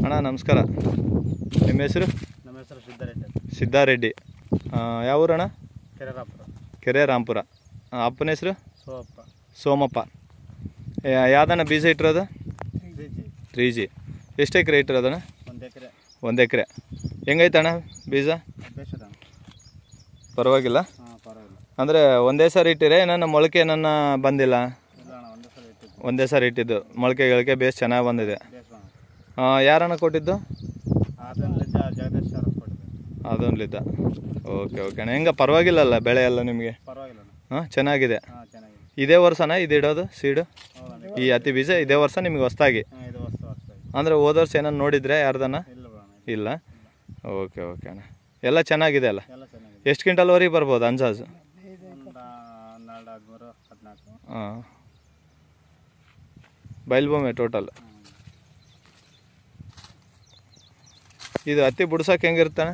ಅಣ್ಣ ನಮಸ್ಕಾರ ನಿಮ್ಮ ಹೆಸರು ನಮ್ಮ ಹೆಸರು ಸಿದ್ದಾರೆಡ್ಡಿ ಸಿದ್ದಾರೆಡ್ಡಿ ಆ, ಯಾವ ಊರಣ್ಣ ಕೆರೆರಾಪುರ ಕೆರೆ ರಾಂಪುರ ಆ, ಅಪ್ಪನ ಹೆಸರು ಸೋಪ್ಪ ಸೋಮಪ್ಪ ಯಾ- ಯಾವ್ದಣ್ಣ ಬೀಜ ಇಟ್ಟಿರೋದು ಜಿ ಜಿ ತ್ರೀ ಜಿ ಎಷ್ಟು ಎಕರೆ ಇಟ್ಟಿರೋದಣ್ಣ ಒಂದು ಎಕರೆ ಒಂದು ಎಕರೆ ಹೆಂಗೈತಣ್ಣ ಬೀಜ ಬೇಸದ ಪರವಾಗಿಲ್ಲ ಹಾಂ ಪರವಾಗಿಲ್ಲ ಅಂದರೆ ಒಂದೇ ಸಾರಿ ಇಟ್ಟಿರೆ ನನ್ನ ಮೊಳಕೆ ಏನನ್ನ ಬಂದಿಲ್ಲ ಇಲ್ಲ ಅಣ್ಣ ಒಂದೇ ಸಲ ಇಟ್ಟಿದ್ದು ಒಂದೇ ಸಾರಿ ಇಟ್ಟಿದ್ದು ಮೊಳಕೆ ಗಿಳಕೆ ಬೇಸ್ ಚೆನ್ನಾಗಿ ಬಂದಿದೆ ಬೇಸಣ ಆ, ಯಾರಣ್ಣ ಕೊಟ್ಟಿದ್ದು ಅದರಲ್ಲಿ ಜಗದೀಶ್ ಸರ್ ಕೊಟ್ಟಿದೆ ಅದೊಂದ್ಲಿದ್ದ ಓಕೆ ಓಕೆ ಅಣ್ಣ ಹೆಂಗೆ ಪರವಾಗಿಲ್ಲಲ್ಲ ಬೆಳೆ ಎಲ್ಲ ನಿಮಗೆ ಪರವಾಗಿಲ್ಲ ಅಣ್ಣ ಹಾಂ ಚೆನ್ನಾಗಿದೆ ಹಾಂ ಚೆನ್ನಾಗಿದೆ ಇದೇ ವರ್ಷನ ಇದು ಇಡೋದು ಸೀಡು ಹೌದಣ್ಣ ಈ ಹತ್ತಿ ಬೀಜ ಇದೇ ವರ್ಷ ನಿಮಗೆ ಹೊಸ್ದಾಗಿ ಹಾಂ ಇದು ಹೊಸ ವರ್ಷ ಆಗಿದೆ ಅಂದರೆ ಹೋದ ವರ್ಷ ಏನಾರು ನೋಡಿದ್ರೆ ಯಾರ್ದನ್ನ ಇಲ್ಲ ಬಿಡೋಣ ಇಲ್ಲ ಓಕೆ ಓಕೆ ಅಣ್ಣ ಎಲ್ಲ ಚೆನ್ನಾಗಿದೆ ಅಲ್ಲ ಎಲ್ಲ ಚೆನ್ನಾಗಿದೆ ಎಷ್ಟು ಕ್ವಿಂಟಲ್ವರೆಗೆ ಬರ್ಬೋದು ಅಂದಾಜು ಒಂದು ಹನ್ನೆರಡು ಹದಿಮೂರು ಹದಿನಾಲ್ಕು ಹಾಂ ಬಯಲ್ಭೂಮಿ ಟೋಟಲ್ ಹ್ಞೂ ಇದು ಹತ್ತಿ ಬಿಡ್ಸಕ್ಕೆ ಹೆಂಗಿರ್ತಾನೆ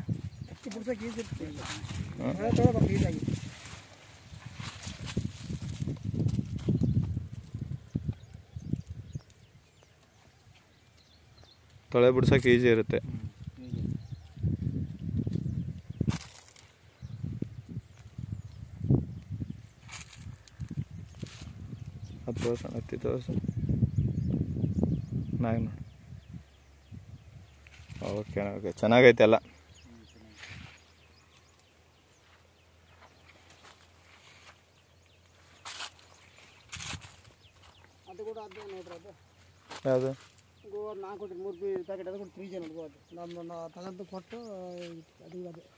ತೊಳೆ ಬಿಡ್ಸಕ್ಕೆ ಈಸಿ ಇರುತ್ತೆ ಹೀಗೆ ಹತ್ತು ವರ್ಷ ಹತ್ತಿ ತೋರಿಸು ನಾಯಿ ನೋಡಿ ಓಕೆ ಓಕೆ ಚೆನ್ನಾಗೈತೆ ಎಲ್ಲ ಹ್ಞೂ ಚೆನ್ನಾಗಿದೆ ಅದು ಕೂಡ ಅದೇ ನೋಡ್ರಿ ಅದು ಯಾವುದು ಗೋವಾ ನಾಲ್ಕು ಕೊಟ್ಟು ಮೂರು ಪ್ಯಾಕೆಟ್ ಅದು ಕೂಡ ತ್ರೀ ಜನ ಗೋವಾ ಅದು ನಮ್ಮ ತಗೊಂಡು ಕೊಟ್ಟು ಅದು ಅದೇ